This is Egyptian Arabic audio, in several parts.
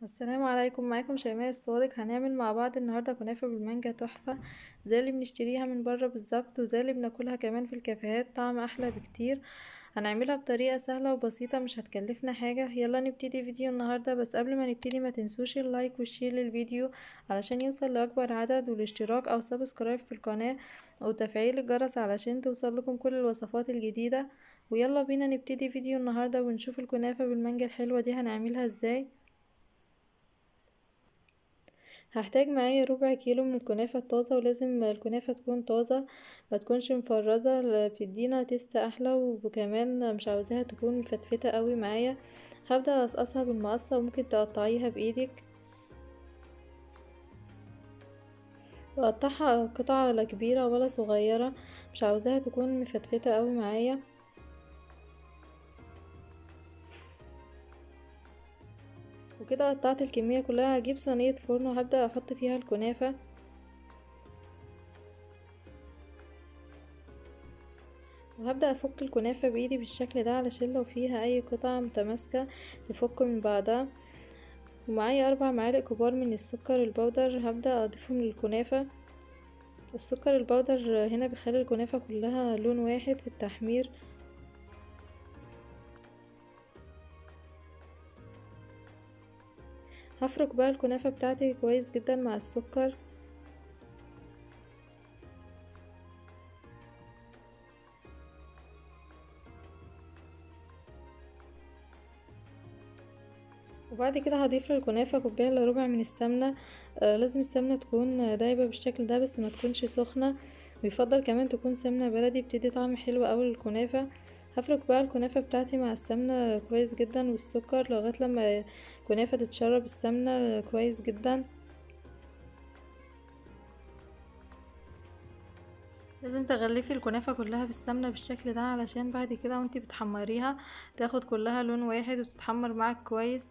السلام عليكم معاكم شيماء الصادق هنعمل مع بعض النهارده كنافه بالمانجا تحفه زي اللي بنشتريها من بره بالظبط وزي اللي بناكلها كمان في الكافيهات طعم احلى بكتير هنعملها بطريقه سهله وبسيطه مش هتكلفنا حاجه يلا نبتدي فيديو النهارده بس قبل ما نبتدي ما تنسوش اللايك والشير للفيديو علشان يوصل لاكبر عدد والاشتراك او سبسكرايب في القناه وتفعيل الجرس علشان توصل لكم كل الوصفات الجديده ويلا بينا نبتدي فيديو النهارده ونشوف الكنافه بالمانجا الحلوه دي هنعملها ازاي هحتاج معايا ربع كيلو من الكنافة الطازة ولازم الكنافة تكون طازة ما تكونش مفرزة بتدينا تيست احلى وكمان مش عاوزاها تكون مفتفتة قوي معايا هبدأ اقصقصها بالمقصة وممكن تقطعيها بايدك واقطعها قطعة لا كبيرة ولا صغيرة مش عاوزاها تكون مفتفتة قوي معايا وكده قطعت الكمية كلها هجيب صينية فرن وهبدأ احط فيها الكنافة وهبدأ افك الكنافة بايدي بالشكل ده علشان لو فيها اي قطعة متماسكة تفك من بعضها ومعايا اربع معالق كبار من السكر البودر هبدأ اضيفهم للكنافة السكر البودر هنا بيخلي الكنافة كلها لون واحد في التحمير هفرك بقى الكنافة بتاعتي كويس جدا مع السكر وبعد كده هضيف للكنافة كوباية الا ربع من السمنة آه لازم السمنة تكون دايبة بالشكل ده بس ما تكونش سخنة ويفضل كمان تكون سمنة بلدي بتدي طعم حلو اوي للكنافة هفرك بقى الكنافة بتاعتي مع السمنة كويس جدا والسكر لغاية لما الكنافة تتشرب السمنة كويس جدا لازم تغلفي الكنافة كلها بالسمنة بالشكل ده علشان بعد كده وانتي بتحمريها تاخد كلها لون واحد وتتحمر معاك كويس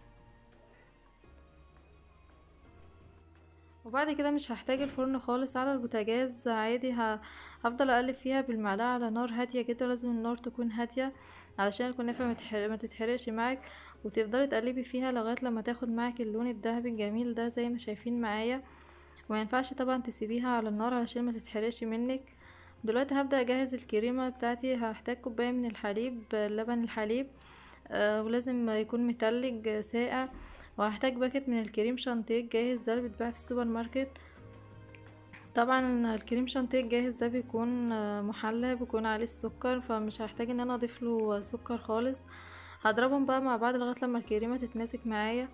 وبعد كده مش هحتاج الفرن خالص على البوتاجاز عادي هفضل اقلب فيها بالمعلقه على نار هاديه جدا لازم النار تكون هاديه علشان الكنافه ما تتحرقش معاك وتفضلي تقلبي فيها لغايه لما تاخد معاك اللون الذهبي الجميل ده زي ما شايفين معايا وما ينفعش طبعا تسيبيها على النار علشان ما تتحرقش منك دلوقتي هبدا اجهز الكريمه بتاعتي هحتاج كوبايه من الحليب لبن الحليب آه ولازم يكون متلج ساقع وهحتاج باكت من الكريم شانتيه جاهز ده اللي بيتباع في السوبر ماركت طبعا الكريم شانتيه الجاهز ده بيكون محلى بيكون عليه السكر فمش هحتاج ان انا اضيف له سكر خالص هضربهم بقى مع بعض لغايه لما الكريمه تتماسك معايا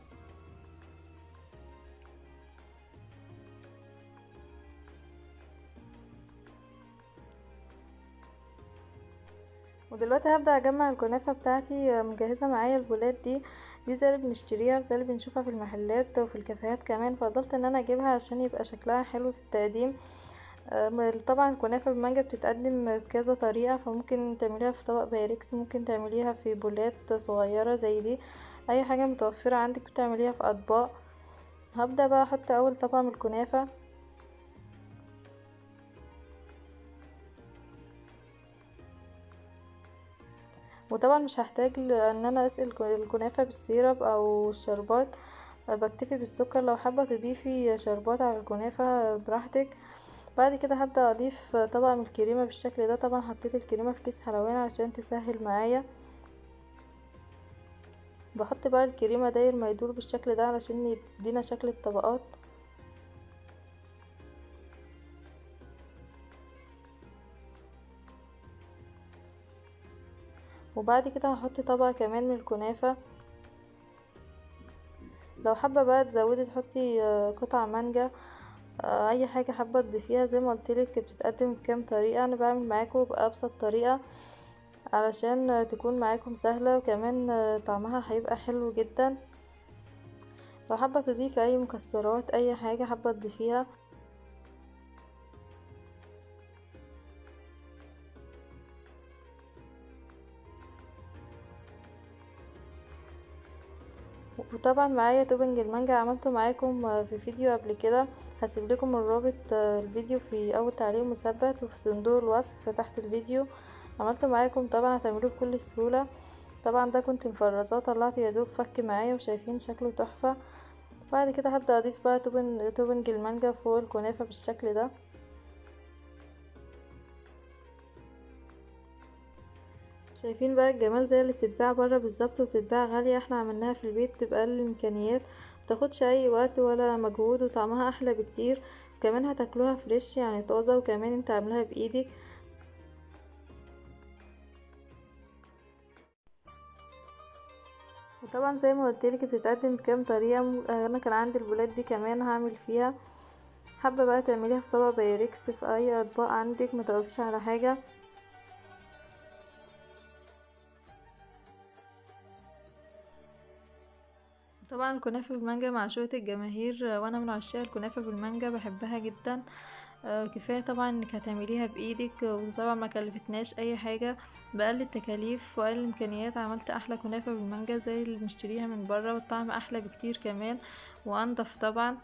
ودلوقتي هبدا اجمع الكنافه بتاعتي مجهزه معايا البولات دي دي زي اللي بنشتريها وزي اللي بنشوفها في المحلات وفي الكافيهات كمان فضلت ان انا اجيبها عشان يبقى شكلها حلو في التقديم طبعا الكنافه بالمانجا بتتقدم بكذا طريقه فممكن تعمليها في طبق بايركس ممكن تعمليها في بولات صغيره زي دي اي حاجه متوفره عندك بتعمليها في اطباق هبدا بقى احط اول طبقه من الكنافه وطبعا مش هحتاج ان انا اسقي الكنافه بالسيرب او الشربات بكتفي بالسكر لو حابه تضيفي شربات على الكنافه براحتك بعد كده هبدا اضيف طبقه من الكريمه بالشكل ده طبعا حطيت الكريمه في كيس حلواني عشان تسهل معايا بحط بقى الكريمه داير ما يدور بالشكل ده علشان يدينا شكل الطبقات وبعد كده هحط طبقة كمان من الكنافة لو حابة بقى تزودي تحطي قطع مانجا اي حاجة حابة تضيفيها زي ما قلتلك بتتقدم بكام طريقة انا بعمل معاكم بأبسط طريقة علشان تكون معاكم سهلة وكمان طعمها هيبقى حلو جدا لو حابة تضيفي اي مكسرات اي حاجة حابة تضيفيها وطبعا معايا توبنج المانجا عملته معاكم في فيديو قبل كده هسيب لكم الرابط الفيديو في اول تعليق مثبت وفي صندوق الوصف تحت الفيديو عملته معاكم طبعا هتعملوه بكل سهولة طبعا ده كنت مفرزاه طلعت يدوب فك معايا وشايفين شكله تحفة بعد كده هبدأ اضيف بقى توبن توبنج المانجا فوق الكنافة بالشكل ده شايفين بقى الجمال زي اللي بتتباع بره بالظبط وبتتباع غالية احنا عملناها في البيت بأقل الامكانيات متاخدش اي وقت ولا مجهود وطعمها احلى بكتير وكمان هتاكلوها فريش يعني طازة وكمان انت عاملاها بايدك وطبعا زي ما قلتلك بتتقدم بكام طريقة انا كان عندي البولات دي كمان هعمل فيها حابة بقى تعمليها في طبق بايركس في اي اطباق عندك متوقفش على حاجة طبعا الكنافة بالمانجا معشوقة الجماهير وانا من عشاق الكنافة بالمانجا بحبها جدا كفاية طبعا انك هتعمليها بايدك وطبعا ما كلفتناش اي حاجة بأقل التكاليف واقل الامكانيات عملت احلى كنافة بالمانجا زي اللي بنشتريها من برا والطعم احلى بكتير كمان وانضف طبعا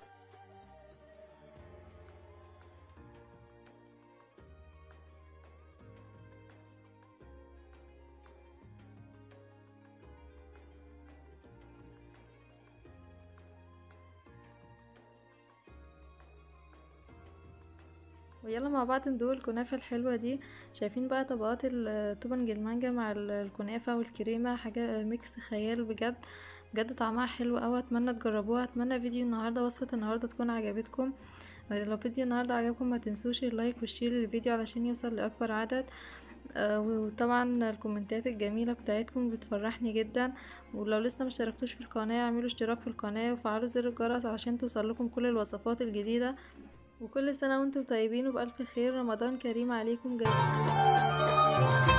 ويلا مع بعض ندوق الكنافة الحلوة دي شايفين بقى طبقات التوبنج المانجا مع الكنافة والكريمة حاجة ميكس خيال بجد بجد طعمها حلو اوي اتمنى تجربوها اتمنى فيديو النهاردة وصفة النهاردة تكون عجبتكم لو فيديو النهاردة عجبكم ما تنسوش اللايك والشير للفيديو علشان يوصل لاكبر عدد وطبعا الكومنتات الجميلة بتاعتكم بتفرحني جدا ولو لسه مشتركتوش في القناة اعملوا اشتراك في القناة وفعلوا زر الجرس علشان توصلكم كل الوصفات الجديدة وكل سنة وانتم طيبين وبألف خير رمضان كريم عليكم جميعا